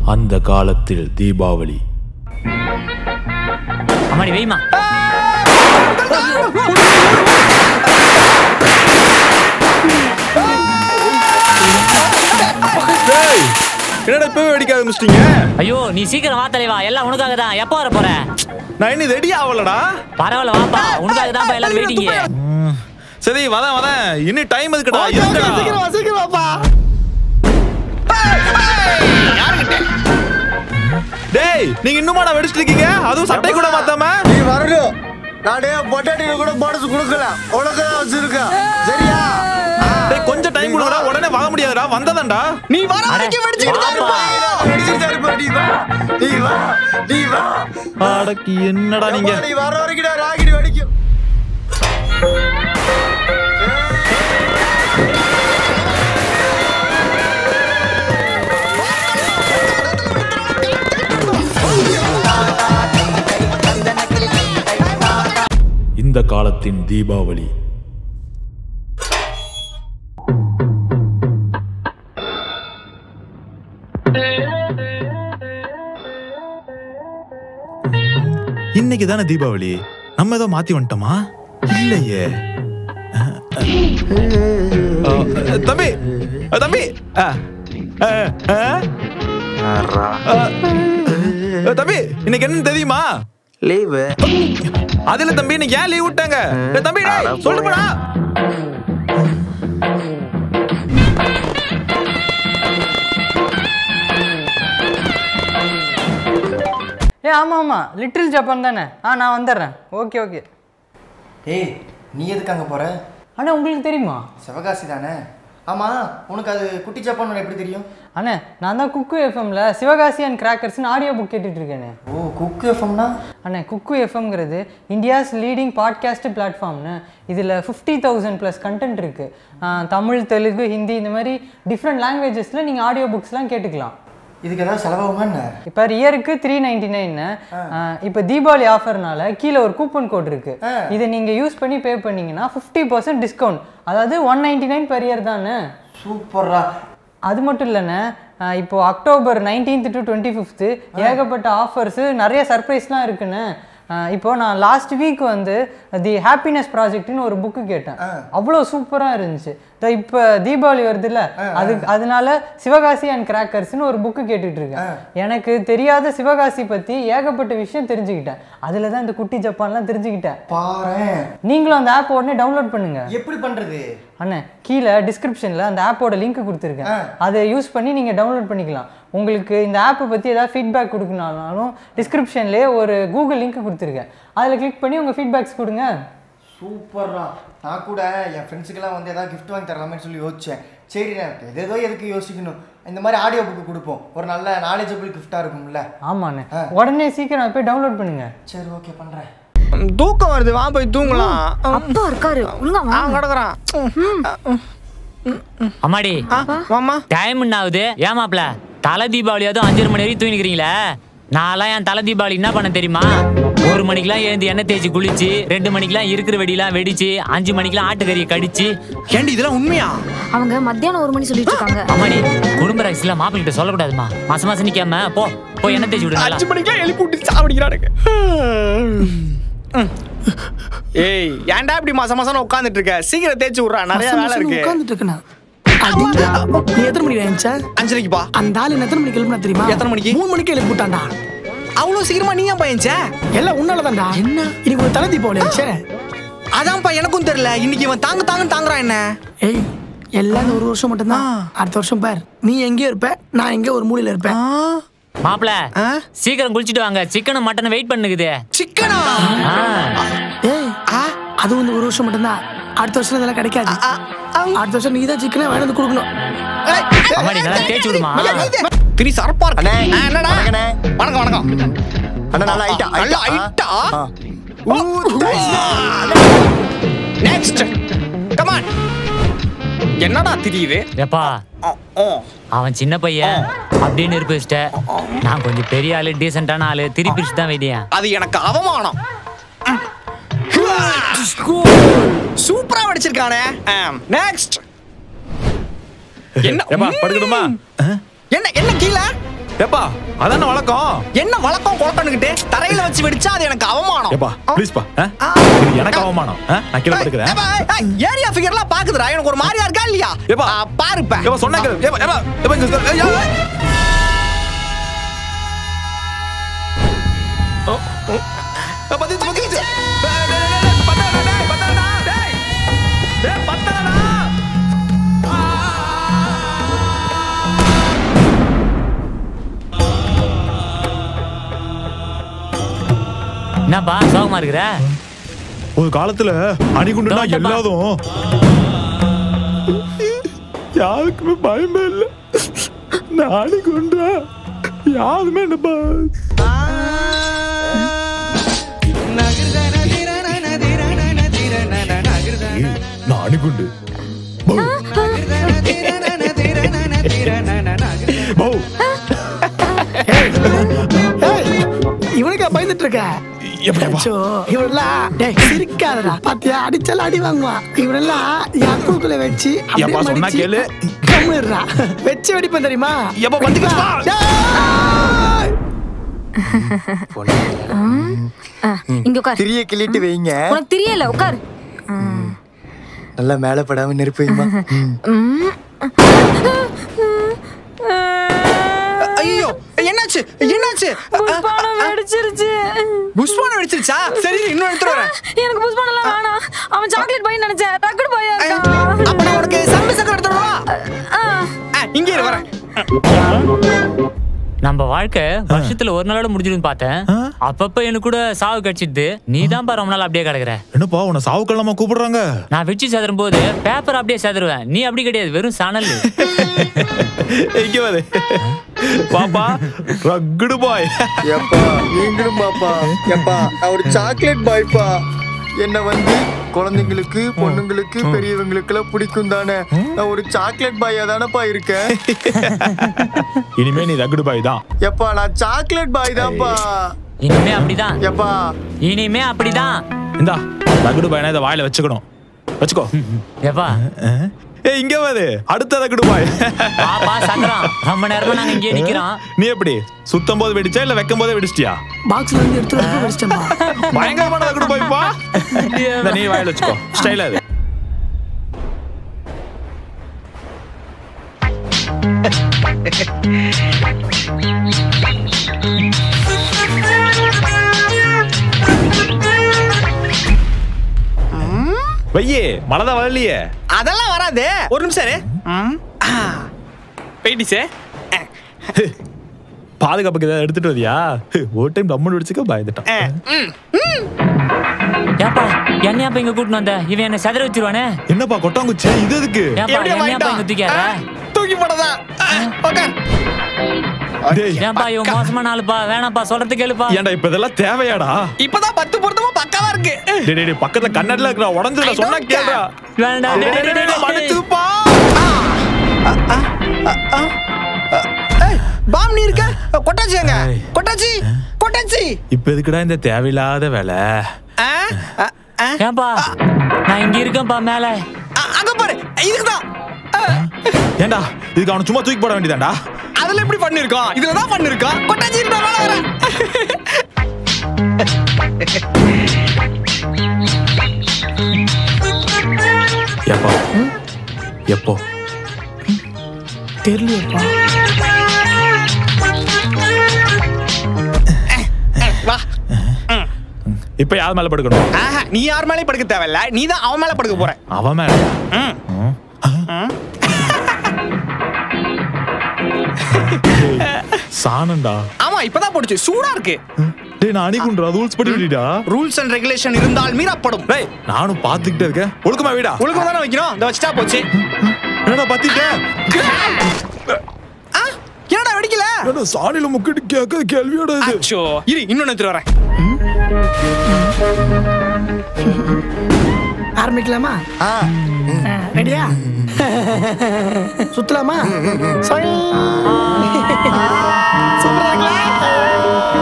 அந்த காலத்தில் தீபாவளி அம்மாடி வெய்மா என்னடா இப்பவே வெடிக்க ஆரம்பிச்சிட்டீங்க ஐயோ நீ சீக்கிரம் வா தலைவா எல்லாம் உனக்காக தான் எப்போ வர போற நான் இன்னும் ரெடி ஆகலடா பரவாயில்ல வாப்பா உனக்காக தான் எல்லாரும் வெயிட்டிங்க சரி வரேன் வரேன் இன்னும் டைம் இருக்குடா இருக்கடா. சீக்கிரம் சீக்கிரம் வாப்பா டேய் நீங்க இன்னுமாடா வெடிச்சிட்டு இருக்கீங்க அதுவும் சட்டை கூட மாத்தாம நீ வரணும் நானே பொட்டாட்டி கூட போனஸ் கொடுக்கல உனக்கு தான் வச்சிருக்கேன் சரியா டேய் கொஞ்சம் டைம் கொடுங்கடா உடனே வாங்க முடியாதுடா வந்ததான்டா நீ வர வரைக்கும் வெடிச்சுக்கிட்டு தான் இருப்ப. வெடிச்சுக்கிட்டு தான் இருப்ப. நீ வா நீ வா நீ வா அடக்கி என்னடா நீங்க நீ வர வரைக்கும் நான் ராகிடி வெடிக்கும் இந்த காலத்தின் தீபாவளி இன்னைக்கு தானே தீபாவளி நம்ம ஏதோ மாத்தி வந்துட்டோமா இல்லையே அஹ், அஹ், அஹ், தம்பி அஹ், தம்பி அஹ், அஹ், அஹ், அஹ், அஹ், தம்பி இன்னைக்கு என்னன்னு தெரியுமா லீவு அதுல தம்பி இன்னைக்கு ஏன் லீவ் விட்டாங்க டேய், தம்பி டேய் சொல்லுடா ஏ ஆமாம் ஆமாம் லிட்டில் ஜப்பான் தானே ஆ நான் வந்துடுறேன் ஓகே ஓகே ஏய் நீ எதுக்கு அங்கே போற அண்ணா உங்களுக்கு தெரியுமா சிவகாசி தானே ஆமா உனக்கு அது குட்டி ஜப்பான் எப்படி தெரியும் அண்ணே நான் தான் குக்கு எஃப்எம்ல சிவகாசி அண்ட் கிராக்கர்ஸ்னு ஆடியோ புக் கேட்டுட்டு இருக்கேனே ஓ குக்கு எஃப்எம்னா அண்ணே குக்கு எஃப்எம்ங்கிறது இந்தியாஸ் லீடிங் பாட்காஸ்ட் பிளாட்ஃபார்ம்னு இதில் ஃபிஃப்டி தௌசண்ட் ப்ளஸ் கண்டென்ட் இருக்குது தமிழ் தெலுங்கு ஹிந்தி இந்த மாதிரி டிஃப்ரெண்ட் லாங்குவேஜஸில் நீங்கள் ஆடியோ புக்ஸ்லாம் கேட்டுக்கலாம் இதுக்கு ஏதாவது செலவாகுமா என்ன இப்போ இயருக்கு த்ரீ நைன்டி நைன்னு இப்போ தீபாவளி ஆஃபர்னால கீழே ஒரு கூப்பன் கோட் இருக்கு இதை நீங்கள் யூஸ் பண்ணி பே பண்ணீங்கன்னா ஃபிஃப்டி பர்சன்ட் டிஸ்கவுண்ட் அதாவது one ninety nine per year தானே சூப்பர்ரா அது மட்டும் இல்லைண்ணே அஹ் இப்போ October nineteenth to twenty fifth ஏகப்பட்ட ஆஃபர்ஸு நிறைய சர்ப்ரைஸ்லாம் இருக்குண்ணே அஹ் இப்போ நான் லாஸ்ட் வீக் வந்து தி ஹாப்பினஸ் ப்ராஜெக்ட்னு ஒரு புக்கு கேட்டேன் அவ்வளோ சூப்பராக இருந்துச்சு இதோ இப்போ தீபாவளி வருதுல்ல அதுக்கு அதனால சிவகாசி அண்ட் கிராக்கர்ஸ்னு ஒரு புக்கு கேட்டுட்டு இருக்கேன் எனக்கு தெரியாத சிவகாசி பற்றி ஏகப்பட்ட விஷயம் தெரிஞ்சுக்கிட்டேன் அதில் தான் இந்த குட்டி ஜப்பான்லாம் தெரிஞ்சுக்கிட்டேன் பாரேன் நீங்களும் அந்த ஆப் உடனே டவுன்லோட் பண்ணுங்க எப்படி பண்றது அண்ணே கீழே டிஸ்கிரிப்ஷனில் அந்த ஆப்போட லிங்க் கொடுத்துருக்கேன் அதை யூஸ் பண்ணி நீங்கள் டவுன்லோட் பண்ணிக்கலாம் உங்களுக்கு இந்த ஆப்பை பற்றி ஏதாவது ஃபீட்பேக் கொடுக்கணும்னாலும் டிஸ்கிரிப்ஷன்லேயே ஒரு கூகுள் லிங்க் கொடுத்துருக்கேன் அதில் கிளிக் பண்ணி உங்கள் ஃபீட்பேக்ஸ் கொடுங்க சூப்பர்ரா நான் கூட என் ஃப்ரெண்ட்ஸுக்கெல்லாம் வந்து ஏதாவது gift வாங்கி தரலாமேன்னு சொல்லி யோசிச்சேன் சரி நான் ஏதோ எதுக்கு யோசிக்கணும் இந்த மாதிரி ஆடியோ புக்கு கொடுப்போம் ஒரு நல்ல நாலேஜபிள் கிஃப்டாக இருக்கும்ல ஆமாண்ணே உடனே சீக்கிரம் போய் டவுன்லோட் பண்ணுங்க சரி ஓகே பண்ணுறேன் தூக்கம் வருது வா போய் தூங்கலாம் அப்பா இருக்காரு ஒழுங்கா ஆ வாங்க கிடக்குறான் அம்மாடி மாமா டைம் என்ன ஆகுது ஏமாப்ல தலை தீபாவளி அதுவும் அஞ்சரை மணி வரைக்கும் தூங்கிக்கிறீங்களே நான்லாம் என் தலை தீபாவளி என்ன பண்ண தெரியுமா ஒரு மணிக்கெல்லாம் எழுந்து எண்ணெய் தேய்ச்சி குளிச்சு ரெண்டு மணிக்கெல்லாம் இருக்கிற வெடிலாம் வெடிச்சு அஞ்சு மணிக்கெல்லாம் ஆட்டுக்கறியை கடிச்சு ஏண்டி இதெல்லாம் உண்மையா அவங்க மத்தியானம் ஒரு மணி சொல்லிட்டு இருக்காங்க அம்மாடி குடும்ப ரகசியம் மாப்பிள்கிட்ட சொல்லக்கூடாதுமா மாசம் மாசம் நிக்காம போ போய் எண்ணெய் தேய்ச்சி விடுங்களா அஞ்சு மணிக்கெல்லாம் எழுப்பி விட்டு சாப்பிடுகிறானுங்க ஏய் ஏன்டா இப்படி மாசம் மாசம் உட்காந்துட்டு இருக்க சீக்கிரம் தேய்ச்சி விட்றா நிறைய வேலை இருக்கு உட்காந்துட்டு இருக்கேன் அடிங்க. நீ எத்தனை மணிக்கு எழுந்துச்ச அஞ்சலிக்குப்பா அந்த ஆளு எத்தனை மணிக்கு எழுப்புனா தெரியுமா எத்தனை மணிக்கு? மூணு மணிக்கு எழுப்பி விட்டான்டா அவ்வளவு சீக்கிரமா நீ ஏன் பையன்ச்ச எல்லாம் உன்னாலதான்டா என்ன இன்னைக்கு ஒரு தலை தீபாவளி ஆச்சே அதான்ப்பா எனக்கும் தெரியல இன்னைக்கு இவன் தாங்க தாங்க தாங்குறான் என்ன ஏய் எல்லாம் இந்த ஒரு வருஷம் மட்டும்தான் அடுத்த வருஷம் பார் நீ எங்கேயோ இருப்ப நான் எங்கேயோ ஒரு மூலையில இருப்பேன் மாப்பிள சீக்கிரம் குளிச்சுட்டு வாங்க சிக்கனும் மட்டன் வெயிட் பண்ணுக்குது சிக்கனா ஏய் அது இந்த ஒரு வருஷம் மட்டும்தான் அடுத்த வருஷம் இதெல்லாம் கிடைக்காது அடுத்த வருஷம் நீ தான் சிக்கனே வாங்கி வந்து கொடுக்கணும் அம்மாடி நல்லா தேய்ச்சி விடுமா திரி சரப்பா இருக்கு அண்ணே. ஆ, என்னடா வணக்கண்ணே. வணக்கம் வணக்கம் அண்ணா நல்லா ஐட்டா நல்ல ஐட்டா நெக்ஸ்ட் கமான் என்னடா தெரியுது எப்பா அவன் சின்ன பையன் அப்படியே நெருப்பு வச்சிட்ட நான் கொஞ்சம் பெரிய ஆளு டீசென்டான ஆளு திருப்பி தான் வைத்தியன் அது எனக்கு அவமானம் சூப்பரா வடிச்சிருக்கானே நெக்ஸ்ட் என்ன ஏப்பா படுக்கணுமா என்ன என்ன கீழே ஏப்பா அதான வழக்கம் என்ன வழக்கம் குழப்பம்னுக்கிட்டு தரையில வச்சு வெடிச்சா அது எனக்கு அவமானம் ஏப்பா ப்ளீஸ்ப்பா இது எனக்கு அவமானம் ஆ? நான் கீழே படுக்கிறேன் ஏப்பா, ஏய், ஏரியா ஃபிகர்லாம் பாக்குதுடா எனக்கு ஒரு மாதிரியா இருக்கா இல்லையா ஏப்பா. ஆ, பாருப்ப ஏப்பா சொன்னா கேளு. ஏப்பா ஏப்பா ஏப்பா இங்க உட்காரு. ஏய், ஏய். ஓ, ஓ. ஏய், பத்திச்சு, பத்திச்சு. டேய், டேய், டேய், டேய், பத்தாதடா, டேய், பத்தாதடா, டேய். டேய், பத்தாதடா. என்னப்பா சோகமா இருக்கிற ஒரு காலத்துல அணிகுண்டுனா தோட்டப்பா. எல்லாதும் யாருக்குமே பயமே இல்ல நான் அணிகுண்டா யாருமே என்னப்பா நான் அணிகுண்டு பௌ. பௌ. இவனுக்கு பயந்துட்டு இருக்க எப்பா, எப்பா. அச்சோ, இவனெல்லாம் டேய் சிரிக்காதடா பாத்தியா அடிச்சாலும் அடி வாங்குவான் இவனெல்லாம் என் அக்குக்குள்ள வச்சு அப்படியே எப்பா, சொன்னா மடிச்சு கேளு. கம்முனுடுறா. வச்சு வெடிப்பேன் தெரியுமா எப்பா, வந்துக்கிச்சுப்பா. டேய்! ஆ, இங்க உட்கார் திரிய கிள்ளிட்டு வைங்க உனக்கு தெரியல உட்கார் நல்லா மேல படாம நெருப்பு வைமா ம். ஐயோ என்னாச்சு என்னாச்சு புஷ்பானம் வெடிச்சிருச்சு புஷ்பானம் வெடிச்சிருச்சா சரி இன்னும் எடுத்துட்டு வரேன் எனக்கு புஷ்பானம்லாம் வேணாம் அவன் சாக்லேட் பையன் நினைச்சேன் டக்குனு பையன் இருக்கான் அப்ப நான் உனக்கு சம்பி சக்கரம் எடுத்துட்டு வரவா? ஆ. ஆ, இங்கே இரு வரேன் நம்ம வாழ்க்கை வருஷத்துல ஒரு நாளோட முடிஞ்சிடும் பார்த்தேன் அப்பப்ப எனக்கு கூட சாவு கடிச்சிடுது நீ தான் ரொம்ப நாள் அப்படியே கிடக்குற என்னப்பா உன்னை சாவுக்கல்லாம கூப்பிடுறாங்க நான் வச்சு சேதரும் போது பேப்பர் அப்படியே சேதருவேன் நீ அப்படி கிடையாது வெறும் சணல் இங்க வாரு. பாப்பா ரக்குடு பாய் எப்பா நீங்களும் பாப்பா எப்பா நான் ஒரு சாக்லேட் பாய்ப்பா என்ன வந்து குழந்தைங்களுக்கு பொண்ணுங்களுக்கு பெரியவங்களுக்கு எல்லாம் பிடிக்கும் தானே நான் ஒரு சாக்லேட் பாயா தானப்பா இருக்கேன் இனிமே நீ ரகுடு பாய் தான் எப்பா நான் சாக்லேட் பாய் தான்ப்பா இனிமே அப்படிதான் எப்பா இனிமே அப்படிதான் இந்தா ரகுடு பாய்னா இதை வாயில வச்சுக்கணும் வச்சுக்கோ எப்பா ஏய் இங்க வாரு அடுத்த ரக்குடு பாய் பாப்பா சக்கரம் ரொம்ப நேரமா நாங்க இங்கே நிக்கிறோம் நீ எப்படி சுத்தம் போது வெடிச்சா இல்ல வைக்கும் போதே வெடிச்சிட்டியா பாக்ஸ்ல இருந்து எடுத்து வந்து வச்சிட்டேன்பா பயங்கரமான ரக்குடு பாய்ப்பா இந்த நீ வாயில வச்சுக்கோ ஸ்டைலா அது வையே மழைதான் வரலையே அதெல்லாம் வராது ஒரு நிமிஷம் இரு. ம். ஆ. போயிடுச்சே பாதுகாப்புக்கு ஏதாவது எடுத்துட்டு வரியா ஒரு டைம் தம்மன் வெடிச்சுக்க பயந்துட்டான் ஆ. ம். ஏப்பா என்னையாப்பா இங்க கூட்டிட்டு வந்த இவன் என்ன செதற வச்சிருவானே என்னப்பா கொட்டாங்குச்சி இது எதுக்கு ஏப்பா எப்படியோ என்னையாப்பா வாங்கிட்டான். இங்க தூக்கியார ஆ, தூக்கி போடதா ஓகே டேய் ஏன்பா இவன் மோசமான ஆளுப்பா வேணாப்பா சொல்றது கேளுப்பா ஏன்டா இப்ப இதெல்லாம் தேவையாடா இப்பதான் பத்து பொருத்தமும் பக்காவா இருக்கு டேய் டேய், டேய் பக்கத்துல கண்ணாடில இருக்கிற உடஞ்சுல I சொன்னா don't கேளுடா வேண்டாம் டேய், டேய், டேய், டேய், மன்னிச்சுப்பா. ஏய், பாம் நீ இருக்க கொட்டாச்சி எங்க ஏய். கொட்டாச்சி கொட்டாச்சி இப்ப எதுக்குடா இந்த தேவையில்லாத வேலை ஆ, ஆ, ஆ. ஏன்பா நான் இங்க இருக்கேன்ப்பா மேல ஆ, அங்க பாரு இதுக்குதான் ஆ, ஏன்டா இதுக்கு அவனை சும்மா தூக்கி போட வேண்டியதாண்டா அதுல எப்படி பண்ணிருக்கோம் இதுல தான் பண்ணிருக்கோம் கொட்டாச்சி இருக்க மேல வர எப்போ எப்போ தெரியலையப்பா வா இப்ப யார் மேல படுக்கணும் ஆஹா, நீ யார் மேலே படுக்க தேவையில்ல நீ தான் அவன் மேல படுக்க போற அவன் மேல ம். ம். டேய், சாணம்டா ஆமா இப்பதான் போடுச்சு சூடா இருக்கு டேய் நான் அணிகுன்றா ரூல்ஸ் படி விடிடா ரூல்ஸ் அண்ட் ரெகுலேஷன் இருந்தால் மீறப்படும் டேய் நானும் பாத்துக்கிட்டே இருக்கேன் ஒழுக்கமா வீடா ஒழுங்கு தானே வைக்கணும் இந்த வச்சுட்டா போச்சு என்னடா பாத்திட்டேன் ஆ, என்னடா வெடிக்கல என்னடா சாணியில முக்கிட்டு கேட்க கேள்வியோட இது அச்சோ இரு இன்னொன்னு எடுத்துட்டு வரேன் ஆரம்பிக்கலாமா ஆ ரெடியா சுத்தலாமா சொய். சூப்பரா இருக்குல்ல?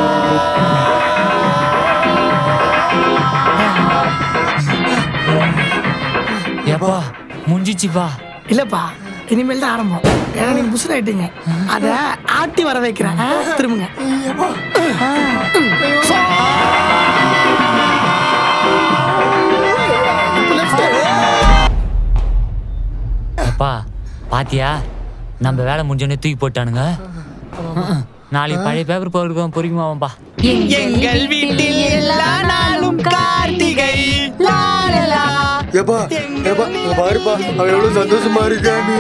ஏப்பா முடிஞ்சிச்சுப்பா இல்லப்பா இனிமேல் தான் ஆரம்பம் ஏன்னா நீங்க புஷ் ஆயிட்டீங்க அத ஆட்டி வர வைக்கிறேன் ஆ, திரும்புங்க அப்பா பாத்தியா நம்ம வேலை முடிஞ்சோடனே தூக்கி போட்டானுங்க ம்ம். நாளைக்கு பழைய பேப்பர் பொறுக்கும் பொறிக்குமாவாப்பா எங்கள் வீட்டில் எல்லா நாளும் கார்த்திகை ஏப்பா ஏப்பா இங்க பாருப்பா அவ எவ்வளவு சந்தோஷமா இருக்கா நீ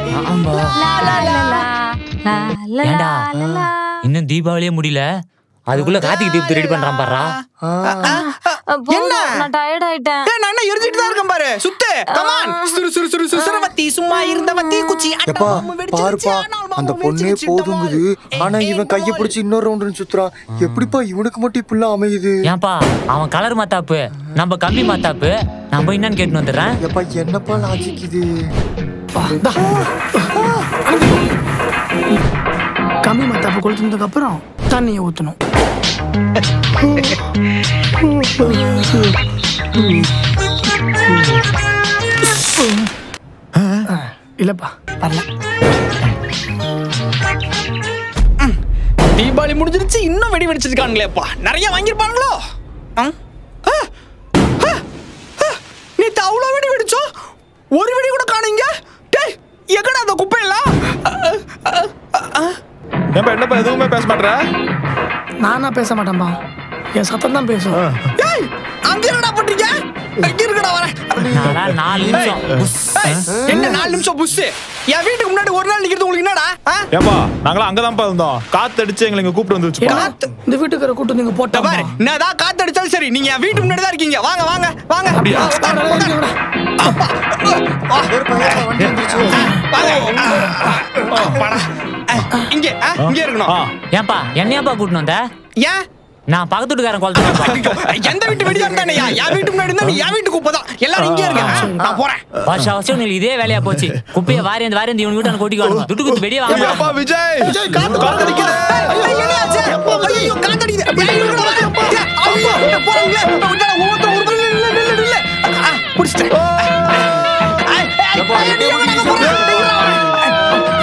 ஏண்டா இன்னும் தீபாவளியே முடியல அதுக்குள்ள கார்த்திகை தீபத்தை ரெடி பண்றான் பாடுறா போதும், நான் டயர்ட் ஆயிட்டேன் ஏய், நான் என்ன எரிஞ்சிட்டு தான் இருக்கேன் பாரு சுத்து கமான் சுரு சுரு சுரு சுசரவத்தி சும்மா இருந்தவத்தி குச்சி எப்பா பாருப்பா அந்த பொண்ணே போதுங்குது ஆனா இவன் கைய பிடிச்சு இன்னொரு ரவுண்ட் சுத்துறான் எப்படிப்பா இவனுக்கு மட்டும் இப்படிலாம் அமையுது ஏன்பா அவன் கலர் மாத்தாப்பு நம்ம கம்பி மாத்தாப்பு நம்ம என்னன்னு கேட்டு வந்துடுறேன் எப்பா என்னப்பா லாஜிக் இது கம்மி மத்தாப்பு கொளுத்துனதுக்கு அப்புறம் தண்ணியை ஊத்தணும் இல்லப்பா வரல தீபாவளி முடிஞ்சிருச்சு இன்னும் வெடி வெடிச்சிருக்கானுங்களேப்பா நிறைய வாங்கியிருப்பானுங்களோ ஆ? ஆ! ஆ! ஆ! நேத்து அவ்வளோ வெடி வெடிச்சோம் ஒரு வெடி கூட காணீங்க டேய் எங்கடா அந்த குப்பையெல்லாம் ஏன்பா என்னப்பா எதுவுமே பேச மாட்டேற நானா பேச மாட்டேன்பா என் சத்தம் தான் பேசும் டேய் அங்க என்னடா பண்றீங்க இங்க இருக்கடா வரேன் நானா நாலு நிமிஷம் ஏய், என்ன நாலு நிமிஷம் புஷ் என் வீட்டுக்கு முன்னாடி ஒரு நாள் நிக்கிறது உங்களுக்கு என்னடா ஆ? ஏன்பா நாங்களாம் அங்கதான்ப்பா இருந்தோம் காத்தடிச்சு எங்களை இங்க கூப்பிட்டு வந்துருச்சுப்பா காத்து இந்த வீட்டுக்கார கூட்டு நீங்க இத போட்டா பாரு என்னதான் காத்து அடிச்சாலும் சரி நீங்க என் வீட்டு முன்னாடி தான் இருக்கீங்க வாங்க வாங்க வாங்க அப்படியா? வாங்க, வாங்க. ஏற்பா, ஏற்பா, வண்டி வந்துருச்சு. வாங்க. ஆ, வாடா. ஆ, இங்க ஆ, இங்க இருக்கணும் ஆ ஏன்பா என்னையாப்பா கூட்டின்னு வந்த ஏன் நான் பக்கத்து வீட்டுக்காரன் குழந்தை ஐயோ, எந்த வீட்டு வெடியா இருந்தானேயா என் வீட்டு முன்னாடி இருந்தா நீ என் வீட்டு குப்பை தான் எல்லாரும் இங்கே இருங்க ஆ, நான் போறேன் வருஷம் வருஷம் உங்களுக்கு இதே வேலையா போச்சு குப்பையை வாரியந்து வாரியந்து இவனு வீட்டான கொட்டிக்குவாங்க துட்டு குத்து வெடியே வாங்க அப்பா விஜய் காத்தடிக்குது ஐயோ, என்னாச்சு? ஐயோ, காத்தடிக்குது. ஏய், இவனுக்கு வா. ஏய், ஐயோ, நான் போறேன்ல. விட்டா, ஒவ்வொருத்தன் ஒரு நில்லு, நில்லு, நில்லு, நில்லு. ஆ, புடிச்சிட்டேன். ஏய், ஏய், எப்பா, ஏய், எட்டி நீ ஓடி எங்கடா வீசுற? போற?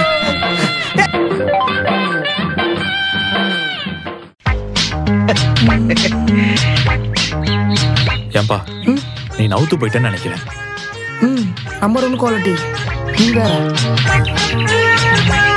ஏன்பா நீ நவுத்து போயிட்டேன்னு நினைக்கிறேன் ம் நம்பர் ஒன் குவாலிட்டி நீ வேற